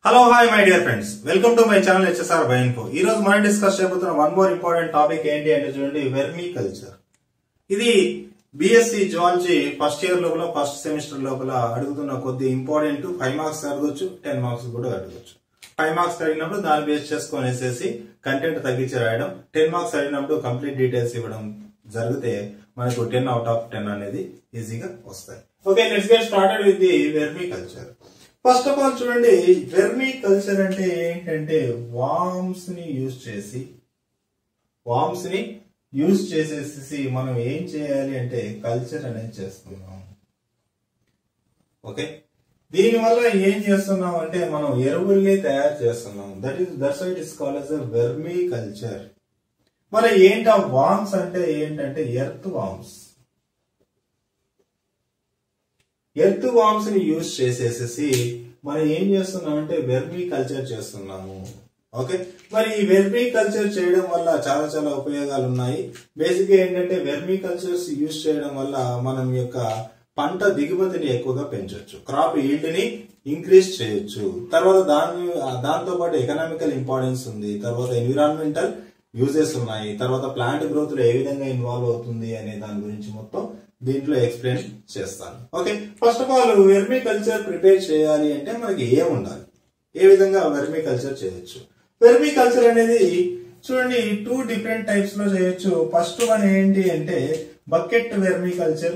Hello hi my dear friends welcome to my channel HSR బైన్ఫో ఈ రోజు మనం డిస్కస్ చేయబోతున్న వన్ మోర్ ఇంపార్టెంట్ టాపిక్ ఏంటి అంటే చూడండి వెర్మీ కల్చర్ ఇది బిఎస్సి జువాలజీ ఫస్ట్ ఇయర్ లోపల ఫస్ట్ సెమిస్టర్ లోపల అడుగుతున్న కొద్ది ఇంపార్టెంట్ ఫైవ్ మార్క్స్ అడగొచ్చు టెన్ మార్క్స్ కూడా అడగొచ్చు ఫైవ్ మార్క్స్ అడిగినప్పుడు దాన్ని బేస్ చేసుకొని వేసేసి కంటెంట్ తగ్గించి రాయడం టెన్ మార్క్స్ అడిగినప్పుడు కంప్లీట్ డీటెయిల్స్ ఇవ్వడం జరిగితే మనకు టెన్ అవుట్ ఆఫ్ టెన్ అనేది ఈజీగా వస్తాయి okay let's get started with the vermiculture first of all చూడండి వెర్మీ కల్చర్ అంటే ఏంటంటే వామ్స్ ని యూజ్ చేసి వామ్స్ ని యూజ్ చేసేసి మనం ఏం చేయాలి అంటే కల్చర్ అనేది చేస్తున్నాం ఓకే దీనివల్ల ఏం చేస్తున్నాం అంటే మనం ఎరువుల్ని తయారు చేస్తున్నాం that is that's it is call as vermiculture మరి ఏంటి ఆ వామ్స్ అంటే ఏంటంటే ఎర్త్ వామ్స్ ఎర్త్ వామ్స్ ని యూజ్ చేసేసేసి మనం ఏం చేస్తున్నాం అంటే వెర్మీ కల్చర్ చేస్తున్నాము ఓకే మరి ఈ వెర్మీ కల్చర్ చేయడం వల్ల చాలా చాలా ఉపయోగాలు ఉన్నాయి బేసిక్ గా ఏంటంటే వెర్మీ కల్చర్స్ యూజ్ చేయడం వల్ల మనం యొక్క పంట దిగుమతిని ఎక్కువగా పెంచవచ్చు క్రాప్ ఈల్డ్ ని ఇంక్రీజ్ చేయొచ్చు తర్వాత దాని దాంతో పాటు ఎకనామికల్ ఇంపార్టెన్స్ ఉంది తర్వాత ఎన్విరాన్మెంటల్ యూజెస్ ఉన్నాయి తర్వాత ప్లాంట్ గ్రోత్ లో ఏ విధంగా ఇన్వాల్వ్ అవుతుంది అనే దాని గురించి మొత్తం దీంట్లో ఎక్స్ప్లెయిన్ చేస్తాను okay first of all vermiculture prepare చేయాలి అంటే మనకి ఏం ఉండాలి ఏ విధంగా వెర్మీ కల్చర్ చేయొచ్చు వెర్మీ కల్చర్ అనేది చూడండి టూ డిఫరెంట్ టైప్స్ లో చేయొచ్చు ఫస్ట్ వన్ ఏంటి అంటే bucket vermiculture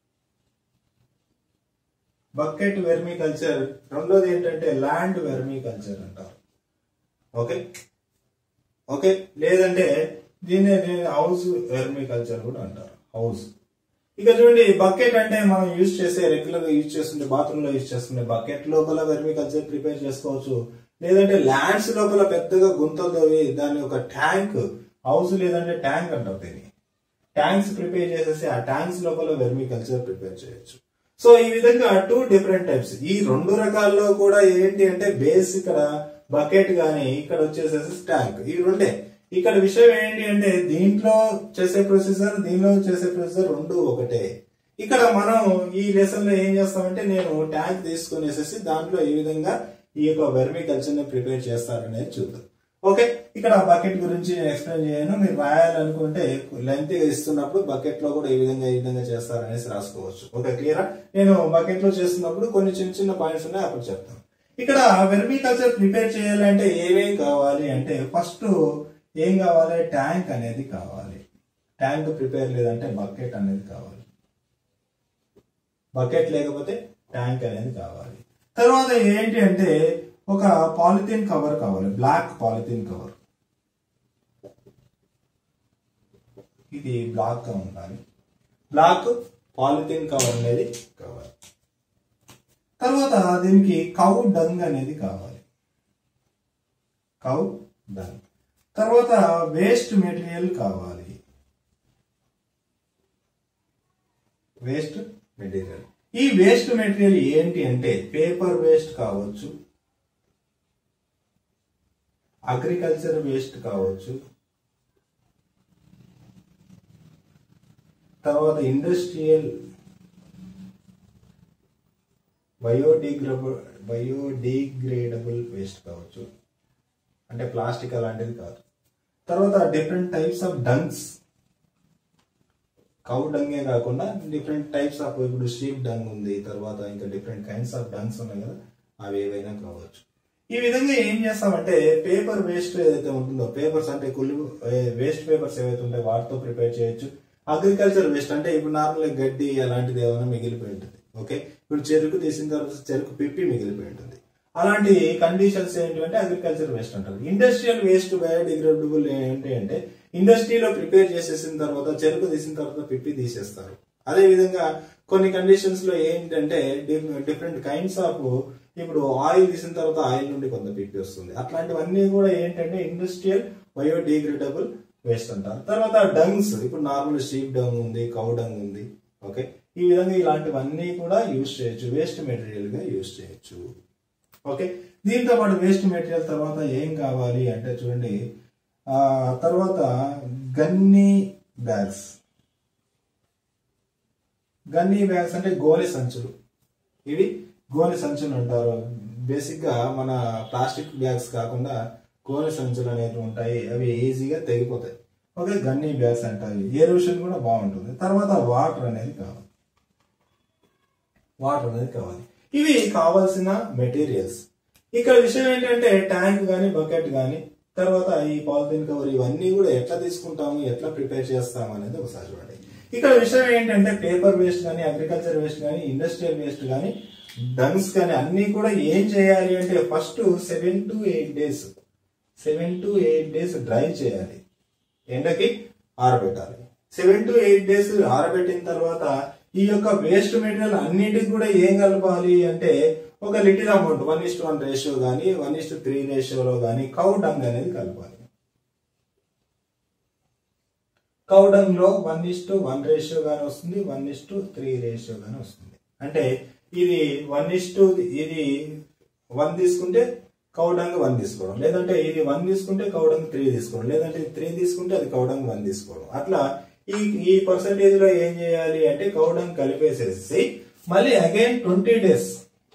bucket vermiculture రెండోది ఏంటంటే ల్యాండ్ వెర్మీ కల్చర్ అంటారు ఓకే ఓకే లేదంటే దీన్ని హౌస్ వెర్మీ కల్చర్ కూడా అంటారు హౌస్ ఇక చూడండి బకెట్ అంటే మనం యూజ్ చేసే రెగ్యులర్ గా యూజ్ చేస్తుంటే బాత్రూమ్ లో యూజ్ చేస్తుంటే బకెట్ లోపల వెర్మీ కల్చర్ ప్రిపేర్ చేసుకోవచ్చు లేదంటే ల్యాండ్స్ లోపల పెద్దగా గుంతలు తవ్వి దాన్ని ఒక ట్యాంక్ హౌస్ లేదంటే ట్యాంక్ అంటారు దీన్ని ట్యాంక్స్ ప్రిపేర్ చేసేసి ఆ ట్యాంక్స్ లోపల వెర్మీ కల్చర్ ప్రిపేర్ చేయొచ్చు సో ఈ విధంగా టూ డిఫరెంట్ టైప్స్ ఈ రెండు రకాల్లో కూడా ఏంటి అంటే బేస్ ఇక్కడ బకెట్ గానీ ఇక్కడ వచ్చేసేసి ట్యాంక్ ఈ రెండే ఇక్కడ విషయం ఏంటి అంటే దీంట్లో చేసే ప్రొసీజర్ దీనిలో చేసే ప్రొసీజర్ రెండు ఒకటే ఇక్కడ మనం ఈ లెసన్ లో ఏం చేస్తామంటే నేను ట్యాంక్ తీసుకునేసేసి దాంట్లో ఈ విధంగా ఈ యొక్క వెర్మీ కల్చర్ ని ప్రిపేర్ చేస్తారనేది చూద్దాం ఓకే ఇక్కడ బకెట్ గురించి నేను ఎక్స్ప్లెయిన్ చేయను మీరు రాయాలనుకుంటే లెంత్ ఇస్తున్నప్పుడు బకెట్ లో కూడా ఈ విధంగా ఈ విధంగా చేస్తారనేసి రాసుకోవచ్చు ఓకే క్లియరా నేను బకెట్ లో చేస్తున్నప్పుడు కొన్ని చిన్న చిన్న పాయింట్స్ ఉన్నాయి అప్పుడు చెప్తాను ఇక్కడ వెర్మీ కల్చర్ ప్రిపేర్ చేయాలంటే ఏమేం కావాలి అంటే ఫస్ట్ ఏం కావాలి ట్యాంక్ అనేది కావాలి ట్యాంక్ ప్రిపేర్ లేదంటే బకెట్ అనేది కావాలి బకెట్ లేకపోతే ట్యాంక్ అనేది కావాలి తర్వాత ఏంటి అంటే ఒక పాలిథిన్ కవర్ కావాలి బ్లాక్ పాలిథిన్ కవర్ ఇది బ్లాక్ గా ఉండాలి బ్లాక్ పాలిథిన్ కవర్ అనేది కావాలి తర్వాత దీనికి కౌ డంగ్ అనేది కావాలి కౌ డంగ్ తర్వాత వేస్ట్ మెటీరియల్ కావాలి వేస్ట్ మెటీరియల్ ఈ వేస్ట్ మెటీరియల్ ఏంటి అంటే పేపర్ వేస్ట్ కావచ్చు అగ్రికల్చర్ వేస్ట్ కావచ్చు తర్వాత ఇండస్ట్రియల్ బయోడిగ్రేడబుల్ బయోడిగ్రేడబుల్ వేస్ట్ కావచ్చు అంటే ప్లాస్టిక్ అలాంటిది కాదు తర్వాత different types of dungs cow డంగే కాకుండా డిఫరెంట్ టైప్స్ ఆఫ్ ఇప్పుడు షీప్ డంగ్ ఉంది తర్వాత ఇంకా డిఫరెంట్ కైండ్స్ ఆఫ్ డంగ్స్ ఉన్నాయి కదా అవి ఏవైనా కావచ్చు ఈ విధంగా ఏం చేస్తామంటే పేపర్ వేస్ట్ ఏదైతే ఉంటుందో పేపర్స్ అంటే కుళ్ళు వేస్ట్ పేపర్స్ ఏవైతే ఉంటాయో వాటితో ప్రిపేర్ చేయొచ్చు అగ్రికల్చర్ వేస్ట్ అంటే ఇప్పుడు నార్మల్ గడ్డి అలాంటిది ఏమైనా మిగిలిపోయి ఉంటుంది ఓకే ఇప్పుడు చెరుకు తీసిన తర్వాత చెరుకు పిప్పి మిగిలిపోయి ఉంటుంది అలాంటి కండిషన్స్ ఏంటంటే అగ్రికల్చర్ వేస్ట్ అంటారు ఇండస్ట్రియల్ వేస్ట్ బయోడిగ్రేడబుల్ ఏంటి అంటే ఇండస్ట్రీలో ప్రిపేర్ చేసేసిన తర్వాత చెరుకు తీసిన తర్వాత పిప్పి తీసేస్తారు అదే విధంగా కొన్ని కండిషన్స్ లో ఏంటంటే డిఫరెంట్ కైండ్స్ ఆఫ్ ఇప్పుడు ఆయిల్ తీసిన తర్వాత ఆయిల్ నుండి కొంత పిప్పి వస్తుంది అట్లాంటివన్నీ కూడా ఏంటంటే ఇండస్ట్రియల్ బయోడిగ్రేడబుల్ వేస్ట్ అంటారు తర్వాత డంగ్స్ ఇప్పుడు నార్మల్ షీప్ డంగ్ ఉంది కౌ డంగ్ ఉంది ఓకే ఈ విధంగా ఇలాంటివన్నీ కూడా యూజ్ చేయొచ్చు వేస్ట్ మెటీరియల్ గా యూజ్ చేయొచ్చు ఓకే దీంతో పాటు వేస్ట్ మెటీరియల్ తర్వాత ఏం కావాలి అంటే చూడండి ఆ తర్వాత గన్ని బ్యాగ్స్ గన్నీ బ్యాగ్స్ అంటే గోనె సంచులు ఇవి గోనె సంచులు అంటారు బేసిక్ గా మన ప్లాస్టిక్ బ్యాగ్స్ కాకుండా కోని సంచులు అనేవి ఉంటాయి అవి ఈజీగా తెగిపోతాయి ఓకే గన్నీ బ్యాగ్స్ అంటారు ఏరోషన్ కూడా బాగుంటుంది తర్వాత వాటర్ అనేది కావాలి వాటర్ అనేది కావాలి ఇవి కావాల్సిన మెటీరియల్స్ ఇక్కడ విషయం ఏంటంటే ట్యాంక్ కానీ బకెట్ కానీ తర్వాత ఈ పాలిథిన్ కవర్ ఇవన్నీ కూడా ఎట్లా తీసుకుంటాము ఎట్లా ప్రిపేర్ చేస్తాము అనేది ఒకసారి చూడండి ఇక్కడ విషయం ఏంటంటే పేపర్ వేస్ట్ కానీ అగ్రికల్చర్ వేస్ట్ కానీ ఇండస్ట్రియల్ వేస్ట్ కానీ డంగ్స్ కానీ అన్ని కూడా ఏం చేయాలి అంటే first seven to eight days seven to eight days dry చేయాలి ఎండకి ఆరబెట్టాలి సెవెన్ టు ఎయిట్ డేస్ ఆరబెట్టిన తర్వాత ఈ యొక్క వేస్ట్ మెటీరియల్ అన్నిటికి కూడా ఏం కలపాలి అంటే ఒక little amount one is to one ratio కానీ వన్ ఇస్ట్ త్రీ రేషియోలో కానీ కౌ డంగ్ అనేది కలపాలి కౌ డంగ్ లో వన్ ఇస్ట్ వన్ రేషియో గానీ వస్తుంది వన్ ఇస్ట్ త్రీ రేషియో గానీ వస్తుంది అంటే ఇది వన్ ఇస్ట్ ఇది వన్ తీసుకుంటే కౌడంగ్ వన్ తీసుకోవడం లేదంటే ఇది వన్ తీసుకుంటే కౌడంగ్ త్రీ తీసుకోవడం లేదంటే త్రీ తీసుకుంటే అది కౌడంగ్ వన్ తీసుకోవడం అట్లా ఈ ఈ పర్సంటేజ్ లో ఏం చేయాలి అంటే కౌడంగ్ కలిపేసేసి మళ్ళీ again twenty days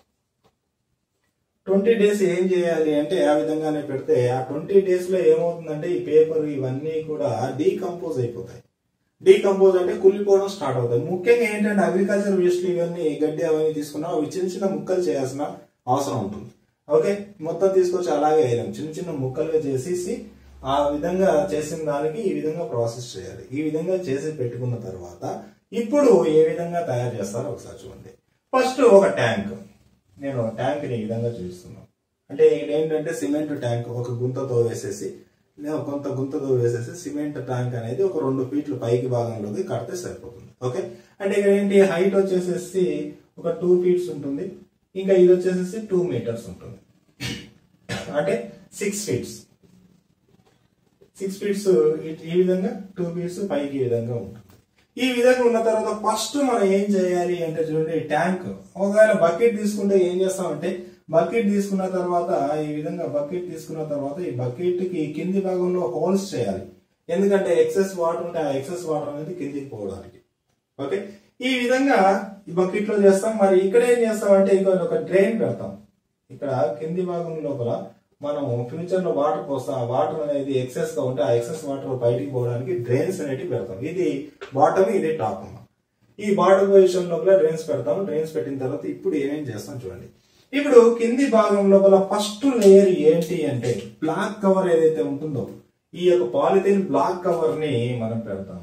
twenty days ఏం చేయాలి అంటే ఆ విధంగానే పెడితే ఆ ట్వంటీ డేస్ లో ఏమవుతుందంటే ఈ పేపర్ ఇవన్నీ కూడా డీకంపోజ్ అయిపోతాయి డీకంపోజ్ అంటే కుళ్ళిపోవడం స్టార్ట్ అవుతాయి ముఖ్యంగా ఏంటంటే అగ్రికల్చర్ వేస్ట్ ఇవన్నీ గడ్డి అవన్నీ తీసుకున్నా అవి చిన్న చిన్న ముక్కలు చేయాల్సిన అవసరం ఉంటుంది ఓకే మొత్తం తీసుకొచ్చి అలాగే వేయలేం చిన్న చిన్న ముక్కలుగా చేసేసి ఆ విధంగా చేసిన దానికి ఈ విధంగా ప్రాసెస్ చేయాలి ఈ విధంగా చేసి పెట్టుకున్న తర్వాత ఇప్పుడు ఏ విధంగా తయారు చేస్తారో ఒకసారి చూడండి ఫస్ట్ ఒక ట్యాంక్ నేను ట్యాంక్ ని ఈ విధంగా చూపిస్తున్నాను అంటే ఇది ఏంటంటే సిమెంట్ ట్యాంక్ ఒక గుంతతో వేసేసి లేదా కొంత గుంతతో వేసేసి సిమెంట్ ట్యాంక్ అనేది ఒక రెండు ఫీట్లు పైకి భాగంలోకి కడితే సరిపోతుంది ఓకే అంటే ఇక్కడ ఏంటి హైట్ వచ్చేసేసి ఒక టూ ఫీట్స్ ఉంటుంది ఇంకా ఇది వచ్చేసేసి టూ మీటర్స్ ఉంటుంది అంటే సిక్స్ ఫీట్స్ సిక్స్ ఫీట్స్ ఈ విధంగా టూ ఫీట్స్ పైకి ఈ విధంగా ఉంటుంది ఈ విధంగా ఉన్న తర్వాత ఫస్ట్ మనం ఏం చేయాలి అంటే చూడండి ట్యాంక్ ఒకవేళ బకెట్ తీసుకుంటే ఏం చేస్తామంటే బకెట్ తీసుకున్న తర్వాత ఈ విధంగా బకెట్ తీసుకున్న తర్వాత ఈ బకెట్ కి కింది భాగంలో హోల్స్ చేయాలి ఎందుకంటే ఎక్సెస్ వాటర్ ఉంటే ఆ ఎక్సెస్ వాటర్ అనేది కిందికి పోవడానికి ఓకే ఈ విధంగా ఈ బకెట్ లో చేస్తాం మరి ఇక్కడ ఏం చేస్తాం అంటే ఇక్కడ ఒక డ్రైన్ పెడతాం ఇక్కడ కింది భాగం లోపల మనం ఫ్యూచర్ లో వాటర్ పోస్తాం ఆ వాటర్ అనేది ఎక్సెస్ గా ఉంటే ఆ ఎక్సెస్ వాటర్ బయటికి పోవడానికి డ్రైన్స్ అనేటివి పెడతాం ఇది బాటమ్ ఇది టాప్ ఈ బాటమ్ పొజిషన్ లోపల డ్రైన్స్ పెడతాం డ్రైన్స్ పెట్టిన తర్వాత ఇప్పుడు ఏమేం చేస్తాం చూడండి ఇప్పుడు కింది భాగం లోపల ఫస్ట్ లేయర్ ఏంటి అంటే బ్లాక్ కవర్ ఏదైతే ఉంటుందో ఈ యొక్క పాలిథిన్ బ్లాక్ కవర్ ని మనం పెడతాము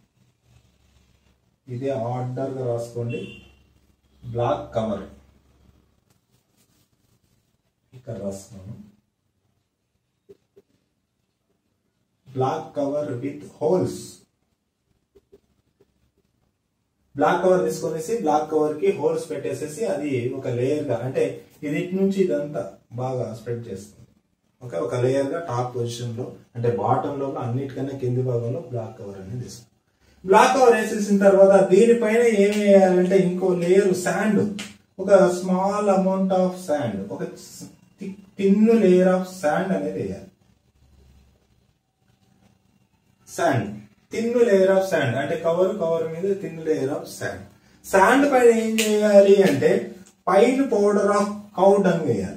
ఇదే ఆర్డర్ గా రాసుకోండి బ్లాక్ కవర్ ఇక్కడ రాస్తున్నాను black cover with holes black cover తీసుకొనేసి బ్లాక్ కవర్ కి హోల్స్ పెట్టేసేసి అది ఒక లేయర్ గా అంటే ఇది ఇటు నుంచి ఇదంతా బాగా స్ప్రెడ్ చేస్తుంది ఓకే ఒక లేయర్ గా టాప్ పొజిషన్ లో అంటే బాటమ్ లో అన్నిటికన్నా కింది భాగంలో బ్లాక్ కవర్ అనేది ఇస్తుంది బ్లాక్ కవర్ వేసేసిన తర్వాత దీనిపైన ఏం వేయాలంటే ఇంకో లేయర్ శాండ్ ఒక స్మాల్ అమౌంట్ ఆఫ్ శాండ్ ఒక తిన్ లేయర్ ఆఫ్ శాండ్ అనేది వేయాలి sand thin layer of sand అంటే కవర్ కవర్ మీద thin layer of sand sand పైన ఏం చేయాలి అంటే పైన పౌడర్ ఆఫ్ కౌ డంగ్ వేయాలి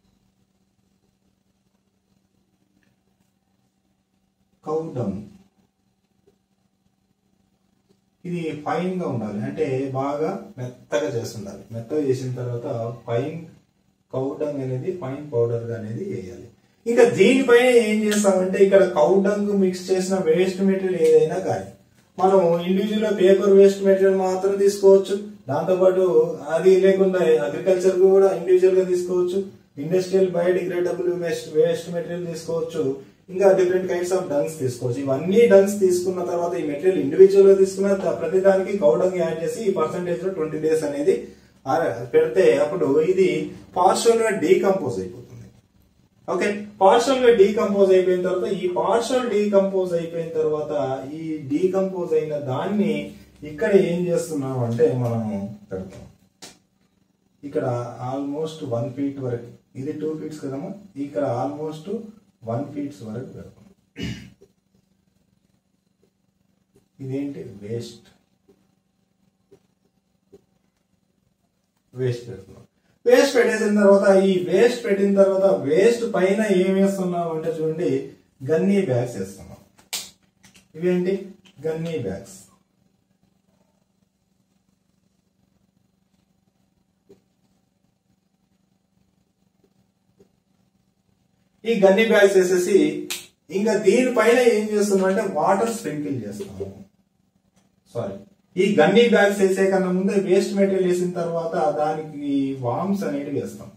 కౌ డంగ్ ఇది ఫైన్ గా ఉండాలి అంటే బాగా మెత్తగా చేస్తుండాలి మెత్తగా చేసిన తర్వాత ఫైన్ కౌడంగ్ అనేది ఫైన్ పౌడర్ అనేది వేయాలి ఇంకా దీనిపైన ఏం చేస్తామంటే ఇక్కడ కౌడంగ్ మిక్స్ చేసిన వేస్ట్ మెటీరియల్ ఏదైనా కానీ మనం ఇండివిజువల్ పేపర్ వేస్ట్ మెటీరియల్ మాత్రం తీసుకోవచ్చు దాంతోపాటు అది లేకుండా అగ్రికల్చర్ కూడా ఇండివిజువల్ గా తీసుకోవచ్చు industrial biodegradable waste waste material తీసుకోవచ్చు ఇంకా డిఫరెంట్ కైండ్స్ ఆఫ్ డంగ్స్ తీసుకోవచ్చు ఇవన్నీ డంగ్స్ తీసుకున్న తర్వాత ఈ మెటీరియల్ ఇండివిజువల్ గా తీసుకున్న త- ప్రతి దానికి కౌడంగ్ యాడ్ చేసి ఈ పర్సంటేజ్ లో ట్వంటీ డేస్ అనేది ఆ- పెడితే అప్పుడు ఇది పార్షల్ గా డీకంపోజ్ అయిపోతుంది ఓకే పార్షల్ గా డీకంపోజ్ అయిపోయిన తర్వాత ఈ పార్షల్ డీకంపోజ్ అయిపోయిన తర్వాత ఈ డీకంపోజ్ అయిన దాన్ని ఇక్కడ ఏం చేస్తున్నాం అంటే మనము పెడతాం ఇక్కడ ఆల్మోస్ట్ వన్ ఫీట్ వరకు ఇది టూ ఫీట్స్ కదమ్మా ఇక్కడ ఆల్మోస్ట్ వన్ ఫీట్స్ వరకు పెడతాం ఇదేంటి వేస్ట్ వేస్ట్ పెడుతున్నాం వేస్ట్ పెట్టేసిన తర్వాత ఈ వేస్ట్ పెట్టిన తర్వాత వేస్ట్ పైన ఏం వేస్తున్నాం అంటే చూడండి గన్నీ బ్యాగ్స్ వేస్తున్నాం ఇవేంటి గన్నీ బ్యాగ్స్ ఈ గన్ని బ్యాగ్స్ వేసేసి ఇంకా దీనిపైన ఏం చేస్తున్నాం అంటే వాటర్ స్ప్రింకిల్ చేస్తున్నాము సారీ ఈ గన్నీ బ్యాగ్స్ వేసే కన్నా ముందే వేస్ట్ మెటీరియల్ వేసిన తర్వాత దానికి వామ్స్ అనేవి వేస్తాం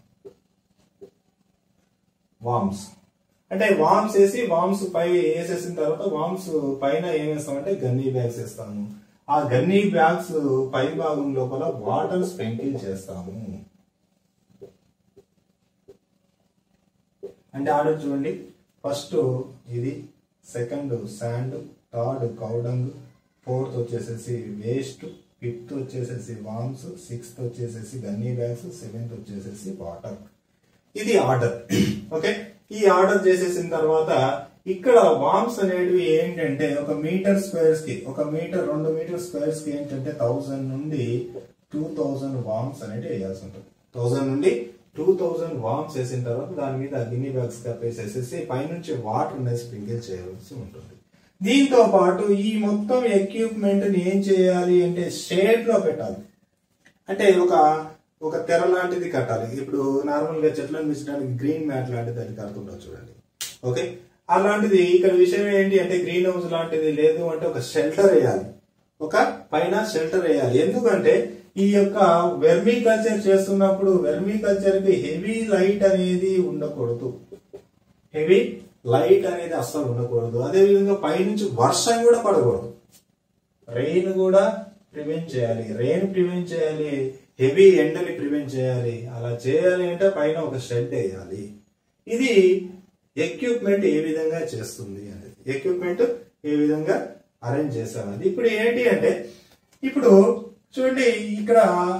వామ్స్ అంటే వామ్స్ వేసి వామ్స్ పై వేసేసిన తర్వాత వామ్స్ పైన ఏం వేస్తామంటే గన్నీ బ్యాగ్స్ వేస్తాము ఆ గన్నీ బ్యాగ్స్ పై భాగం లోపల వాటర్ స్ప్రింకిల్ చేస్తాము అంటే ఆర్డర్ చూడండి ఫస్ట్ ఇది second sand third cow dung fourth వచ్చేసేసి వేస్ట్ ఫిఫ్త్ వచ్చేసేసి వామ్స్ సిక్స్త్ వచ్చేసేసి గన్నీ బ్యాగ్స్ సెవెంత్ వచ్చేసేసి వాటర్ ఇది ఆర్డర్ ఓకే ఈ ఆర్డర్ చేసేసిన తర్వాత ఇక్కడ వామ్స్ అనేటివి ఏంటంటే ఒక మీటర్ స్క్వేర్స్ కి ఒక మీటర్ రెండు మీటర్ స్క్వేర్స్ కి ఏంటంటే థౌసండ్ నుండి టూ థౌసండ్ వామ్స్ అనేవి వేయాల్సి ఉంటుంది థౌసండ్ నుండి టూ థౌసండ్ వామ్స్ వేసిన తర్వాత దాని మీద గిన్ని బ్యాగ్స్ కప్పేసేసేసి పైనుంచి వాటర్ అనేది స్ప్రింకిల్ చేయవలసి ఉంటుంది దీంతో పాటు ఈ మొత్తం ఎక్విప్మెంట్ ని ఏం చేయాలి అంటే షేడ్ లో పెట్టాలి అంటే ఒక ఒక తెర లాంటిది కట్టాలి ఇప్పుడు నార్మల్ గా చెట్లను మించడానికి గ్రీన్ మ్యాట్ లాంటిది అది కడుతుంటారు చూడండి ఓకే అలాంటిది ఇక్కడ విషయం ఏంటి అంటే గ్రీన్ హౌస్ లాంటిది లేదు అంటే ఒక షెల్టర్ వేయాలి ఒక పైన షెల్టర్ వేయాలి ఎందుకంటే ఈ యొక్క వెర్మీ కల్చర్ చేస్తున్నప్పుడు వెర్మీ కల్చర్ కి హెవీ లైట్ అనేది ఉండకూడదు హెవీ లైట్ అనేది అస్సలు ఉండకూడదు అదే విధంగా పైనుంచి వర్షం కూడా పడకూడదు రెయిన్ కూడా ప్రివెంట్ చేయాలి రెయిన్ ప్రివెంట్ చేయాలి హెవీ ఎండని ప్రివెంట్ చేయాలి అలా చేయాలి అంటే పైన ఒక షెడ్ వేయాలి ఇది ఎక్విప్మెంట్ ఏ విధంగా చేస్తుంది అనేది ఎక్విప్మెంట్ ఏ విధంగా అరేంజ్ చేసామని ఇప్పుడు ఏంటి అంటే ఇప్పుడు చూడండి ఇక్కడ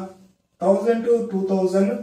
thousand to two thousand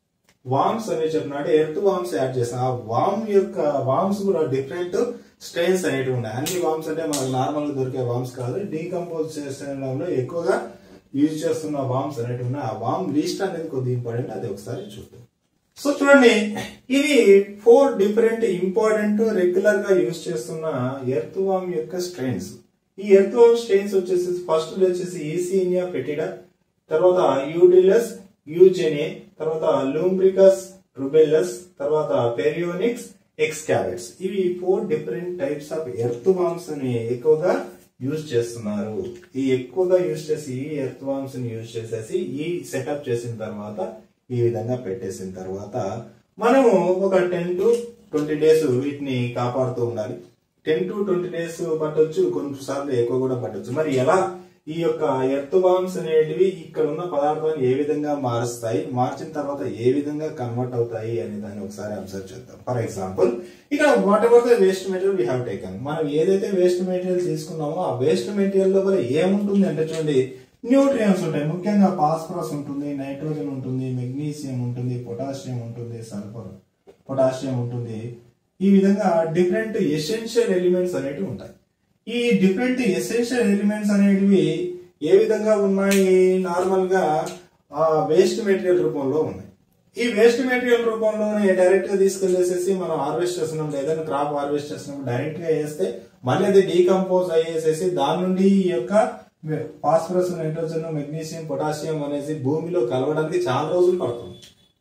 worms అని చెప్పినట్టు ఎర్త్ వామ్స్ యాడ్ చేస్తాం ఆ వామ్ యొక్క వామ్స్ కూడా డిఫరెంట్ స్ట్రెయిన్స్ అనేవి ఉన్నాయి అన్ని వామ్స్ అంటే మనకు నార్మల్ గా దొరికే వామ్స్ కాదు డీకంపోజ్ చేసడంలో ఎక్కువగా యూజ్ చేస్తున్న వామ్స్ అనేవి ఉన్నాయి ఆ వామ్ లిస్ట్ అనేది కొద్దిగా ఇంపార్టెంట్ అది ఒకసారి చూద్దాం సో చూడండి ఇవి ఫోర్ డిఫరెంట్ ఇంపార్టెంట్ రెగ్యులర్ గా యూజ్ చేస్తున్న ఎర్త్ వామ్ యొక్క స్ట్రెయిన్స్ ఈ ఎర్త్ వామ్ స్ట్రెయిన్స్ వచ్చేసి ఫస్ట్ వచ్చేసి ఈసీనియా పెటిడా తర్వాత యూడిలస్ యూజెనే తర్వాత లూంబ్రికస్ రుబెల్లస్ తర్వాత పెరియోనిక్స్ ఎక్స్కావెట్స్ ఇవి four different types of earth worms ని ఎక్కువగా యూజ్ చేస్తున్నారు ఈ ఎక్కువగా యూజ్ చేసి ఈ ఎర్త్ వామ్స్ ని యూజ్ చేసేసి ఈ సెటప్ చేసిన తర్వాత ఈ విధంగా పెట్టేసిన తర్వాత మనము ఒక టెన్ టు ట్వంటీ డేస్ వీటిని కాపాడుతూ ఉండాలి టెన్ టు ట్వంటీ డేస్ పట్టొచ్చు కొన్నిసార్లు ఎక్కువ కూడా పట్టొచ్చు మరి ఎలా ఈ యొక్క ఎర్త్ బాంబ్స్ అనేటివి ఇక్కడ ఉన్న పదార్థాన్ని ఏ విధంగా మారుస్తాయి మార్చిన తర్వాత ఏ విధంగా కన్వర్ట్ అవుతాయి అనే దాన్ని ఒకసారి అబ్జర్వ్ చేద్దాం ఫర్ ఎగ్జాంపుల్ ఇక్కడ whatever the waste material we have taken మనం ఏదైతే వేస్ట్ మెటీరియల్ తీసుకున్నామో ఆ వేస్ట్ మెటీరియల్ లోపల ఏముంటుంది అంటే చూడండి న్యూట్రియన్స్ ఉంటాయి ముఖ్యంగా ఫాస్ఫరస్ ఉంటుంది నైట్రోజన్ ఉంటుంది మెగ్నీషియం ఉంటుంది పొటాషియం ఉంటుంది సల్ఫర్ పొటాషియం ఉంటుంది ఈ విధంగా డిఫరెంట్ ఎసెన్షియల్ ఎలిమెంట్స్ అనేటివి ఉంటాయి ఈ డిఫరెంట్ ఎసెన్షియల్ ఎలిమెంట్స్ అనేటివి ఏ విధంగా ఉన్నాయి నార్మల్ గా ఆ వేస్ట్ మెటీరియల్ రూపంలో ఉన్నాయి ఈ వేస్ట్ మెటీరియల్ రూపంలోనే డైరెక్ట్ గా తీసుకెళ్లేసేసి మనం హార్వెస్ట్ చేస్తున్నాం ఏదైనా క్రాప్ హార్వెస్ట్ చేస్తున్నాం డైరెక్ట్ గా వేస్తే మళ్ళీ అది డీకంపోజ్ అయ్యేసేసి దాని నుండి ఈ యొక్క ఫాస్ఫరస్ నైట్రోజన్ మెగ్నీషియం పొటాషియం అనేసి భూమిలో కలవడానికి చాలా రోజులు పడుతుంది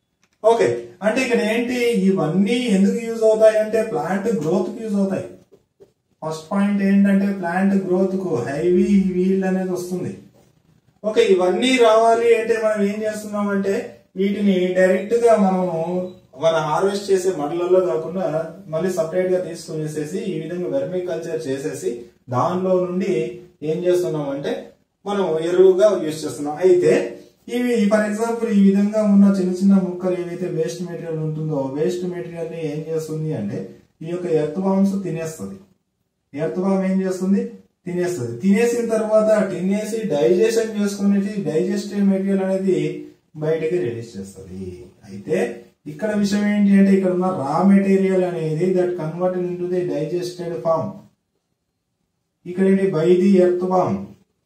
ఓకే అంటే ఇక్కడ ఏంటి ఇవన్నీ ఎందుకు యూజ్ అవుతాయి అంటే ప్లాంట్ గ్రోత్ కి యూజ్ అవుతాయి ఫస్ట్ పాయింట్ ఏంటంటే ప్లాంట్ గ్రోత్ కు హైవీ వీల్డ్ అనేది వస్తుంది ఓకే ఇవన్నీ రావాలి అంటే మనం ఏం చేస్తున్నాం అంటే వీటిని డైరెక్ట్ గా మనము మన హార్వెస్ట్ చేసే మడలలో కాకుండా మళ్ళీ సపరేట్ గా తీసుకునేసేసి ఈ విధంగా వెర్మీ కల్చర్ చేసేసి దానిలో నుండి ఏం చేస్తున్నాం అంటే మనం ఎరువుగా యూజ్ చేస్తున్నాం అయితే ఇవి ఫర్ ఎగ్జాంపుల్ ఈ విధంగా ఉన్న చిన్న చిన్న ముక్కలు ఏవైతే వేస్ట్ మెటీరియల్ ఉంటుందో వేస్ట్ మెటీరియల్ ని ఏం చేస్తుంది అంటే ఈ యొక్క ఎర్త్ బాంబ్స్ తినేస్తుంది ఎర్త్ బాంబ్ ఏం చేస్తుంది తినేస్తుంది తినేసిన తర్వాత తినేసి డైజెషన్ చేసుకునేది డైజెస్టివ్ మెటీరియల్ అనేది బయటకి రిలీజ్ చేస్తుంది అయితే ఇక్కడ విషయం ఏంటి అంటే ఇక్కడ ఉన్న రా మెటీరియల్ అనేది that converted into the digested form ఇక్కడ ఏంటి బై ది ఎర్త్ బాంబ్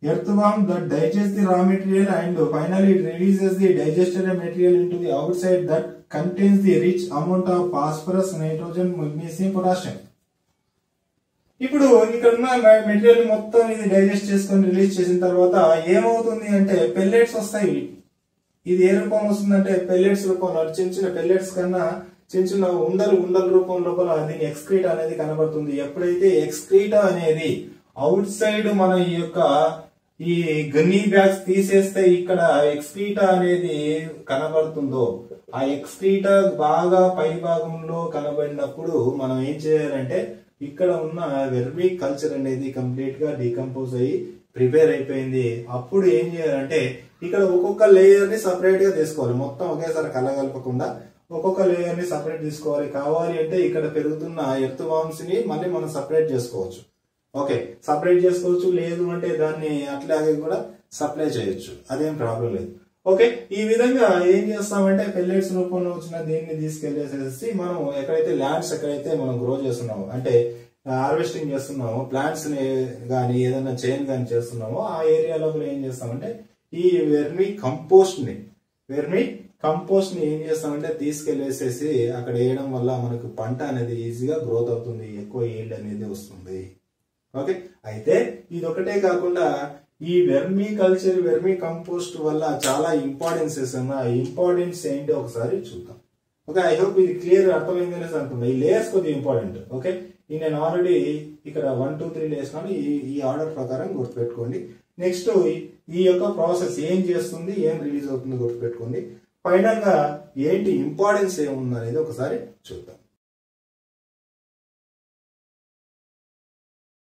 earthworm that digests the raw material and finally it releases the digested material into the outside that contains the rich amount of phosphorus, nitrogen, magnesium, potassium. ఇప్పుడు ఇక్కడ ఉన్న material మొత్తం ఇది digest చేసుకొని release చేసిన తర్వాత ఏమవుతుంది అంటే పెల్లెట్స్ వస్తాయి ఇది ఏ రూపం వస్తుందంటే పెల్లెట్స్ రూపంలో చిన్న చిన్న పెల్లెట్స్ కన్నా చిన్న చిన్న ఉండలు ఉండల రూపం లోపల దీని ఎక్స్క్రీట్ అనేది కనబడుతుంది ఎప్పుడైతే ఎక్స్క్రీట్ అనేది అవుట్ సైడ్ మన ఈ యొక్క ఈ గన్నీ బ్యాగ్స్ తీసేస్తే ఇక్కడ ఎక్స్క్రీటా అనేది కనబడుతుందో ఆ ఎక్స్క్రీటా బాగా పై భాగంలో కనబడినప్పుడు మనం ఏం చేయాలంటే ఇక్కడ ఉన్న వెర్మీ కల్చర్ అనేది కంప్లీట్ గా డీకంపోజ్ అయ్యి ప్రిపేర్ అయిపోయింది అప్పుడు ఏం చేయాలంటే ఇక్కడ ఒక్కొక్క లేయర్ ని సపరేట్ గా తీసుకోవాలి మొత్తం ఒకేసారి కలగలపకుండా ఒక్కొక్క లేయర్ ని సపరేట్ తీసుకోవాలి కావాలి అంటే ఇక్కడ పెరుగుతున్న ఎర్త్ వామ్స్ ని మళ్ళీ మనం సపరేట్ చేసుకోవచ్చు ఓకే సపరేట్ చేసుకోవచ్చు లేదు అంటే దాన్ని అట్లాగే కూడా సప్లై చేయొచ్చు అదేం ప్రాబ్లం లేదు ఓకే ఈ విధంగా ఏం చేస్తామంటే పెల్లెట్స్ రూపంలో వచ్చిన దీన్ని తీసుకెళ్లేసేసి మనం ఎక్కడైతే ల్యాండ్స్ ఎక్కడైతే మనం గ్రో చేస్తున్నామో అంటే హార్వెస్టింగ్ చేస్తున్నామో ప్లాంట్స్ ని కానీ ఏదైనా చైన్ కానీ చేస్తున్నామో ఆ ఏరియా లోపల ఏం చేస్తామంటే ఈ వెర్మి కంపోస్ట్ ని వెర్మి కంపోస్ట్ ని ఏం చేస్తామంటే తీసుకెళ్లేసేసి అక్కడ వేయడం వల్ల మనకు పంట అనేది ఈజీగా గ్రోత్ అవుతుంది ఎక్కువ ఈల్డ్ అనేది వస్తుంది ఓకే అయితే ఇది ఒకటే కాకుండా ఈ వెర్మీ కల్చర్ వెర్మీ కంపోస్ట్ వల్ల చాలా ఇంపార్టెన్సెస్ ఉన్నాయి ఆ ఇంపార్టెన్స్ ఏంటి ఒకసారి చూద్దాం ఓకే ఐ హోప్ ఇది క్లియర్ అర్థమైందనే అనుకుంటా ఈ లేయర్స్ కొద్దిగా ఇంపార్టెంట్ ఓకే ఈ నేను ఆల్రెడీ ఇక్కడ వన్ టూ త్రీ వేసినాను ఈ ఈ ఆర్డర్ ప్రకారం గుర్తుపెట్టుకోండి నెక్స్ట్ ఈ యొక్క ప్రాసెస్ ఏం చేస్తుంది ఏం రిలీజ్ అవుతుంది గుర్తుపెట్టుకోండి ఫైనల్ గా ఏంటి ఇంపార్టెన్స్ ఏముంది అనేది ఒకసారి చూద్దాం